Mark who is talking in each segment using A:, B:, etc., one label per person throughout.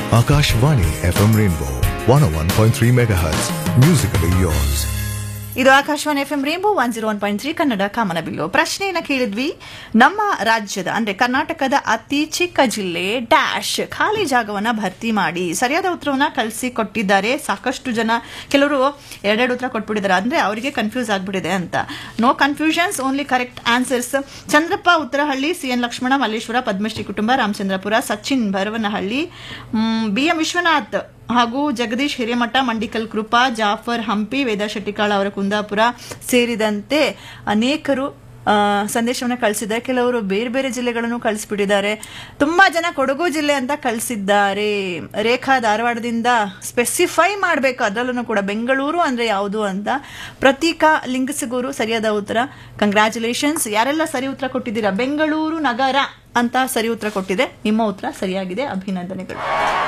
A: Akashvani FM Rainbow 101.3 MHz. Musically yours.
B: ಇದು Akashvani F M Rainbow one zero one point three Kannada ಕಾಮನಬಿಲ್ಲು ಪ್ರಶ್ನೆಯನ್ನ ಕೇಳಿದ್ವಿ ನಮ್ಮ ರಾಜ್ಯದ ಅಂದ್ರೆ ಕರ್ನಾಟಕದ ಅತಿ ಚಿಕ್ಕ ಜಿಲ್ಲೆ ಡ್ಯಾಶ್ ಖಾಲಿ ಜಾಗವನ್ನ ಭರ್ತಿ ಮಾಡಿ ಸರಿಯಾದ ಉತ್ತರವನ್ನ ಕಳಿಸಿ ಕೊಟ್ಟಿದ್ದಾರೆ ಸಾಕಷ್ಟು ಜನ ಕೆಲವರು ಎರಡೆರಡು ಉತ್ತರ ಕೊಟ್ಬಿಟ್ಟಿದ್ದಾರೆ ಅಂದ್ರೆ ಅವರಿಗೆ ಕನ್ಫ್ಯೂಸ್ ಆಗ್ಬಿಟ್ಟಿದೆ ಅಂತ no confusions only correct answers Chandrappa Uttarahalli C N Lakshmana Malleshwara Padmashri ಕುಟುಂಬ ರಾಮಚಂದ್ರಪುರ ಸಚಿನ್ ಭರವನಹಳ್ಳಿ ಬಿ ಎಂ ವಿಶ್ವನಾಥ್ ಹಾಗೂ ಜಗದೀಶ್ ಹಿರೇಮಠ ಮಂಡಿಕಲ್ ಕೃಪಾ ಜಾಫರ್ ಹಂಪಿ ವೇದಾ ಶೆಟ್ಟಿಕಾಳ ಅವರ ಕುಂದಾಪುರ ಸೇರಿದಂತೆ ಅನೇಕರು ಆ, ಸಂದೇಶವನ್ನ ಕಳಿಸಿದ್ದಾರೆ ಕೆಲವರು ಬೇರೆ ಬೇರೆ ಜಿಲ್ಲೆಗಳನ್ನು ಕಳಿಸ್ಬಿಟ್ಟಿದ್ದಾರೆ ತುಂಬಾ ಜನ ಕೊಡಗು ಜಿಲ್ಲೆ ಅಂತ ಕಳಿಸಿದ್ದಾರೆ ರೇಖಾ ಧಾರವಾಡದಿಂದ ಸ್ಪೆಸಿಫೈ ಮಾಡಬೇಕು ಅದರಲ್ಲೂ ಕೂಡ ಬೆಂಗಳೂರು ಅಂದ್ರೆ ಯಾವುದು ಅಂತ ಪ್ರತೀಕಾ ಲಿಂಗಸಗೂರು ಸರಿಯಾದ ಉತ್ತರ ಕಂಗ್ರ್ಯಾಚುಲೇಷನ್ಸ್ ಯಾರೆಲ್ಲ ಸರಿ ಉತ್ತರ ಕೊಟ್ಟಿದ್ದೀರಾ ಬೆಂಗಳೂರು ನಗರ ಅಂತ ಸರಿ ಉತ್ತರ ಕೊಟ್ಟಿದೆ ನಿಮ್ಮ ಉತ್ತರ ಸರಿಯಾಗಿದೆ ಅಭಿನಂದನೆಗಳು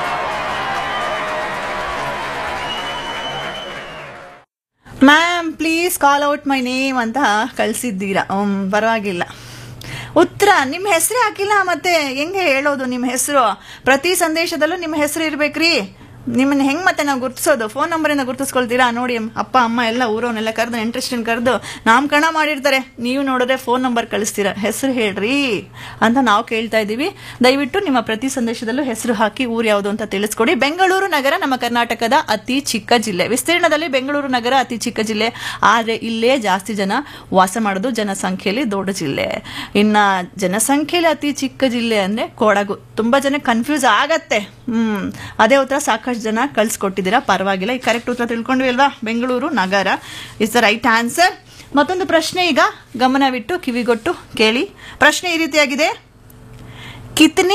B: ma'am please call out my name ಅಂತ ಕಳಿಸಿದ್ದೀರಾ ಹ್ಮ್, ಪರವಾಗಿಲ್ಲ ಉತ್ತರ ನಿಮ್ಮ ಹೆಸರೇ ಹಾಕಿಲ್ಲ ಮತ್ತೆ ಹೆಂಗೆ ಹೇಳೋದು ನಿಮ್ಮ ಹೆಸರು ಪ್ರತಿ ಸಂದೇಶದಲ್ಲೂ ನಿಮ್ಮ ಹೆಸರು ಇರ್ಬೇಕ್ರಿ ನಿಮ್ಮನ್ನ ಹೆಂಗ್ ಮತ್ತೆ ನಾವು ಗುರ್ತಿಸೋದು ಫೋನ್ ನಂಬರಿಂದ ಗುರ್ತಿಸ್ಕೊಳ್ತೀರಾ ನೋಡಿ ಅಪ್ಪ ಅಮ್ಮ ಎಲ್ಲ ಊರವನ್ನೆಲ್ಲ ಕರೆದು ಇಂಟ್ರೆಸ್ಟಿಂಗ್ ಕರೆದು ನಾಮಕರಣ ಮಾಡಿರ್ತಾರೆ ನೀವು ನೋಡಿದ್ರೆ ಫೋನ್ ನಂಬರ್ ಕಳಿಸ್ತೀರಾ ಹೆಸರು ಹೇಳ್ರಿ ಅಂತ ನಾವು ಕೇಳ್ತಾ ಇದ್ದೀವಿ ದಯವಿಟ್ಟು ನಿಮ್ಮ ಪ್ರತಿ ಸಂದೇಶದಲ್ಲೂ ಹೆಸರು ಹಾಕಿ ಊರು ಯಾವುದು ಅಂತ ತಿಳಿಸ್ಕೊಡಿ ಬೆಂಗಳೂರು ನಗರ ನಮ್ಮ ಕರ್ನಾಟಕದ ಅತಿ ಚಿಕ್ಕ ಜಿಲ್ಲೆ ವಿಸ್ತೀರ್ಣದಲ್ಲಿ ಬೆಂಗಳೂರು ನಗರ ಅತಿ ಚಿಕ್ಕ ಜಿಲ್ಲೆ ಆದರೆ ಇಲ್ಲೇ ಜಾಸ್ತಿ ಜನ ವಾಸ ಮಾಡೋದು ಜನಸಂಖ್ಯೆಯಲ್ಲಿ ದೊಡ್ಡ ಜಿಲ್ಲೆ ಇನ್ನ ಜನಸಂಖ್ಯೆಯಲ್ಲಿ ಅತಿ ಚಿಕ್ಕ ಜಿಲ್ಲೆ ಅಂದ್ರೆ ಕೊಡಗು ತುಂಬಾ ಜನ ಕನ್ಫ್ಯೂಸ್ ಆಗತ್ತೆ ಹ್ಮ್ ಅದೇ ಉತ್ತರ ಸಾಕಷ್ಟು ಜನ ಕಳ್ಸಿಕೊಟ್ಟಿದ್ದೀರಾ ಪರವಾಗಿಲ್ಲ ಈ ಕರೆಕ್ಟ್ ಉತ್ತರ ತಿಳ್ಕೊಂಡ್ವಿ ಅಲ್ವಾ ಬೆಂಗಳೂರು ನಗರ ಇಸ್ ದ ರೈಟ್ ಆನ್ಸರ್ ಮತ್ತೊಂದು ಪ್ರಶ್ನೆ ಈಗ ಗಮನವಿಟ್ಟು ಕಿವಿಗೊಟ್ಟು ಕೇಳಿ ಪ್ರಶ್ನೆ ಈ ರೀತಿಯಾಗಿದೆ ಕಿತ್ನೆ